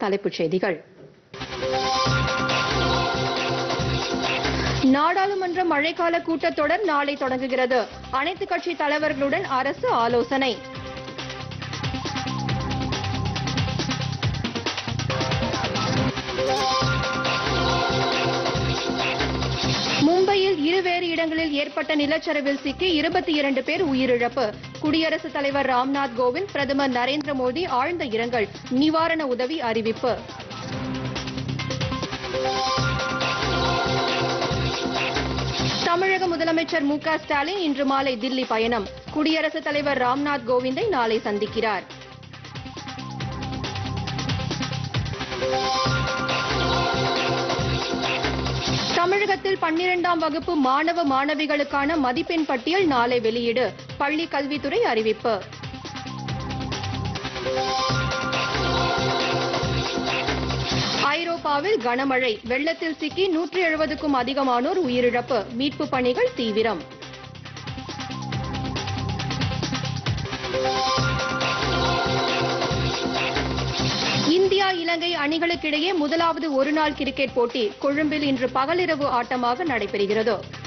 தலைப்புச் செய்திகள் நாடாளுமன்ற மழைக்கால கூட்டத்தொடர் நாளை தொடங்குகிறது அனைத்து கட்சி தலைவர்களுடன் அரசு ஆலோசனை மும்பையில் இருவேறு இடங்களில் ஏற்பட்ட நிலச்சரிவில் சிக்கி இருபத்தி இரண்டு பேர் உயிரிழப்பு குடியரசுத் தலைவர் ராம்நாத் கோவிந்த் பிரதமர் நரேந்திர மோடி ஆழ்ந்த இரங்கல் நிவாரண உதவி அறிவிப்பு தமிழக முதலமைச்சர் மு க ஸ்டாலின் இன்று மாலை தில்லி பயணம் குடியரசுத் தலைவர் ராம்நாத் கோவிந்தை நாளை சந்திக்கிறார் தமிழகத்தில் பன்னிரெண்டாம் வகுப்பு மாணவ மாணவிகளுக்கான மதிப்பெண் பட்டியல் நாளை வெளியீடு பள்ளி கல்வித்துறை அறிவிப்பு ஐரோப்பாவில் கனமழை வெள்ளத்தில் சிக்கி நூற்றி எழுபதுக்கும் அதிகமானோர் உயிரிழப்பு மீட்பு பணிகள் தீவிரம் இந்தியா இலங்கை அணிகளுக்கிடையே முதலாவது ஒருநாள் கிரிக்கெட் போட்டி கொழும்பில் இன்று பகலிரவு ஆட்டமாக நடைபெறுகிறது